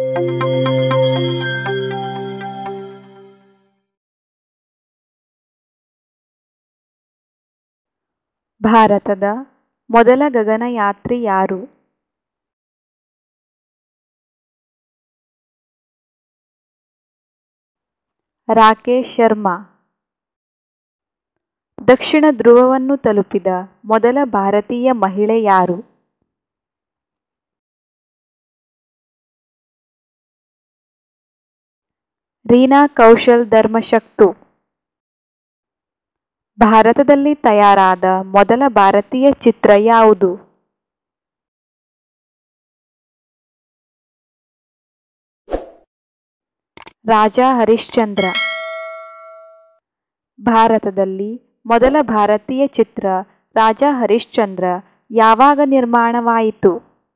ಭಾರತದ ಮೊದಲ ಗಗನಯಾತ್ರಿ ಯಾರು ರಾಕೇಶ್ ಶರ್ಮಾ ದಕ್ಷಿಣ ಧ್ರುವವನ್ನು ತಲುಪಿದ ಮೊದಲ ಭಾರತೀಯ ಮಹಿಳೆ ಯಾರು ರೀನಾ ಕೌಶಲ್ ಧರ್ಮಶಕ್ತು ಭಾರತದಲ್ಲಿ ತಯಾರಾದ ಮೊದಲ ಭಾರತೀಯ ಚಿತ್ರ ಯಾವುದು ರಾಜ ಹರಿಶ್ಚಂದ್ರ ಭಾರತದಲ್ಲಿ ಮೊದಲ ಭಾರತೀಯ ಚಿತ್ರ ರಾಜ ಹರಿಶ್ಚಂದ್ರ ಯಾವಾಗ ನಿರ್ಮಾಣವಾಯಿತು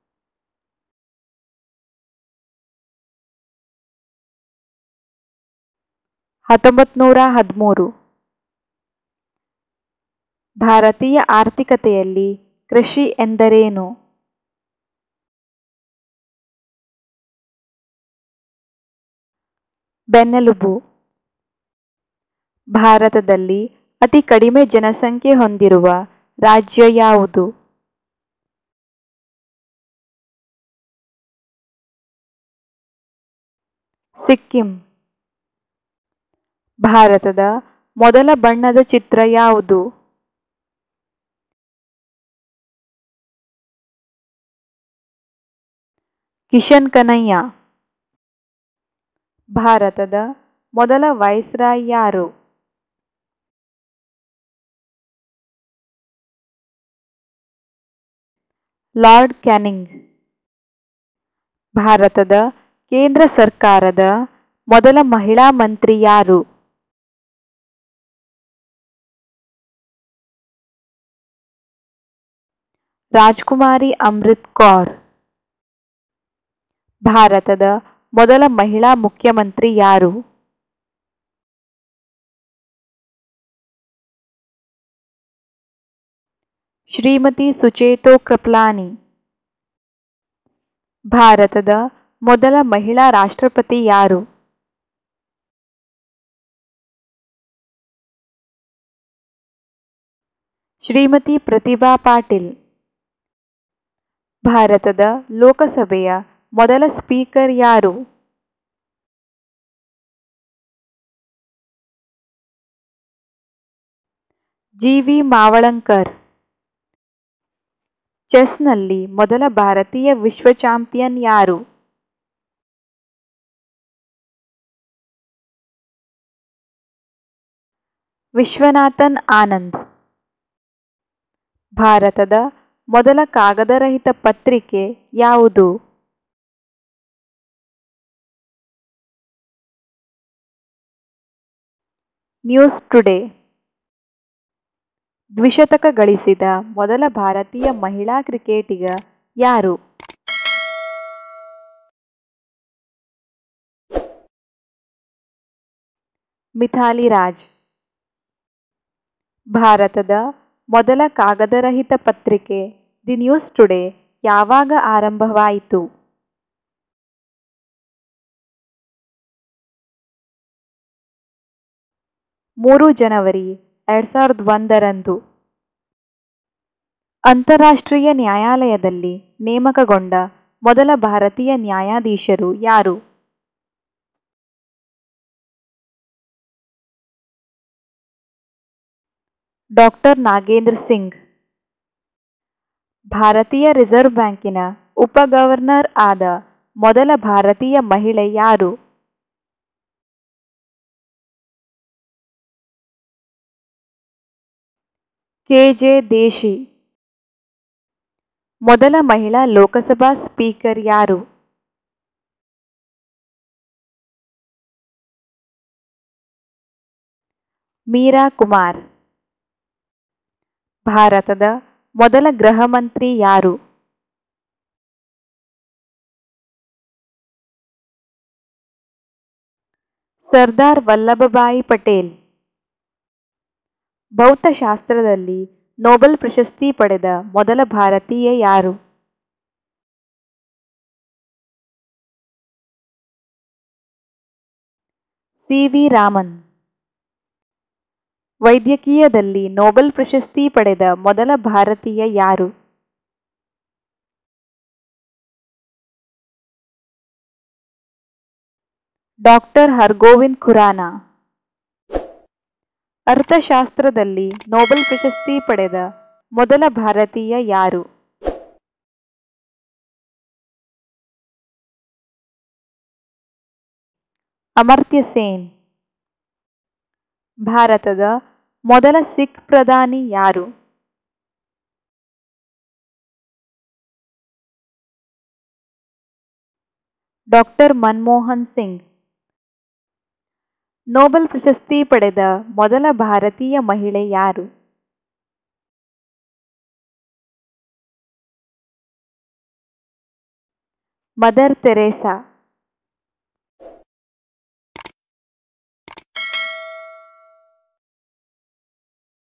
ಹತ್ತೊಂಬತ್ತು ನೂರ ಹದಿಮೂರು ಭಾರತೀಯ ಆರ್ಥಿಕತೆಯಲ್ಲಿ ಕೃಷಿ ಎಂದರೇನು ಬೆನ್ನೆಲುಬು ಭಾರತದಲ್ಲಿ ಅತಿ ಕಡಿಮೆ ಜನಸಂಖ್ಯೆ ಹೊಂದಿರುವ ರಾಜ್ಯ ಯಾವುದು ಸಿಕ್ಕಿಂ ಭಾರತದ ಮೊದಲ ಬಣ್ಣದ ಚಿತ್ರ ಯಾವುದು ಕಿಶನ್ ಕನಯ್ಯ ಭಾರತದ ಮೊದಲ ವೈಸ್ರಾಯ್ ಯಾರು ಲಾರ್ಡ್ ಕ್ಯಾನಿಂಗ್ ಭಾರತದ ಕೇಂದ್ರ ಸರ್ಕಾರದ ಮೊದಲ ಮಹಿಳಾ ಮಂತ್ರಿ ಯಾರು ರಾಜ್ಕುಮಾರಿ ಅಮೃತ್ ಕೌರ್ ಭಾರತದ ಮೊದಲ ಮಹಿಳಾ ಮುಖ್ಯಮಂತ್ರಿ ಯಾರು ಶ್ರೀಮತಿ ಸುಚೇತೋ ಕೃಪ್ಲಾನಿ ಭಾರತದ ಮೊದಲ ಮಹಿಳಾ ರಾಷ್ಟ್ರಪತಿ ಯಾರು ಶ್ರೀಮತಿ ಪ್ರತಿಭಾ ಪಾಟೀಲ್ ಭಾರತದ ಲೋಕಸಭೆಯ ಮೊದಲ ಸ್ಪೀಕರ್ ಯಾರು ಜಿ ವಿ ಮಾವಳಂಕರ್ ಚೆಸ್ನಲ್ಲಿ ಮೊದಲ ಭಾರತೀಯ ವಿಶ್ವ ಚಾಂಪಿಯನ್ ಯಾರು ವಿಶ್ವನಾಥನ್ ಆನಂದ್ ಭಾರತದ ಮೊದಲ ಕಾಗದರಹಿತ ಪತ್ರಿಕೆ ಯಾವುದು ನ್ಯೂಸ್ ಟುಡೇ ದ್ವಿಶತಕ ಗಳಿಸಿದ ಮೊದಲ ಭಾರತೀಯ ಮಹಿಳಾ ಕ್ರಿಕೆಟಿಗ ಯಾರು ಮಿಥಾಲಿ ರಾಜ್ ಭಾರತದ ಮೊದಲ ಕಾಗದರಹಿತ ಪತ್ರಿಕೆ ದಿ ನ್ಯೂಸ್ ಟುಡೇ ಯಾವಾಗ ಆರಂಭವಾಯಿತು ಮೂರು ಜನವರಿ ಎರಡು ಸಾವಿರದ ಒಂದರಂದು ಅಂತಾರಾಷ್ಟ್ರೀಯ ನ್ಯಾಯಾಲಯದಲ್ಲಿ ನೇಮಕಗೊಂಡ ಮೊದಲ ಭಾರತೀಯ ನ್ಯಾಯಾಧೀಶರು ಯಾರು ಡಾಕ್ಟರ್ ನಾಗೇಂದ್ರ ಸಿಂಗ್ ಭಾರತೀಯ ರಿಸರ್ವ್ ಬ್ಯಾಂಕಿನ ಉಪ ಗವರ್ನರ್ ಆದ ಮೊದಲ ಭಾರತೀಯ ಮಹಿಳೆ ಯಾರು ಕೆ ಜೆ ದೇಶಿ ಮೊದಲ ಮಹಿಳಾ ಲೋಕಸಭಾ ಸ್ಪೀಕರ್ ಯಾರು ಮೀರಾ ಕುಮಾರ್ ಭಾರತದ ಮೊದಲ ಗೃಹ ಮಂತ್ರಿ ಯಾರು ಸರ್ದಾರ್ ವಲ್ಲಭಭಾಯಿ ಪಟೇಲ್ ಭೌತಶಾಸ್ತ್ರದಲ್ಲಿ ನೊಬೆಲ್ ಪ್ರಶಸ್ತಿ ಪಡೆದ ಮೊದಲ ಭಾರತೀಯ ಯಾರು ಸಿ ವಿ ರಾಮನ್ ವೈದ್ಯಕೀಯದಲ್ಲಿ ನೊಬೆಲ್ ಪ್ರಶಸ್ತಿ ಪಡೆದ ಮೊದಲ ಭಾರತೀಯ ಯಾರು ಡಾಕ್ಟರ್ ಹರ್ಗೋವಿಂದ್ ಖುರಾನಾ ಅರ್ಥಶಾಸ್ತ್ರದಲ್ಲಿ ನೊಬೆಲ್ ಪ್ರಶಸ್ತಿ ಪಡೆದ ಮೊದಲ ಭಾರತೀಯ ಯಾರು ಅಮರ್ತ್ಯ ಸೇನ್ ಭಾರತದ ಮೊದಲ ಸಿಖ್ ಪ್ರಧಾನಿ ಯಾರು ಡಾಕ್ಟರ್ ಮನಮೋಹನ್ ಸಿಂಗ್ ನೊಬೆಲ್ ಪ್ರಶಸ್ತಿ ಪಡೆದ ಮೊದಲ ಭಾರತೀಯ ಮಹಿಳೆ ಯಾರು ಮದರ್ ತೆರೇಸಾ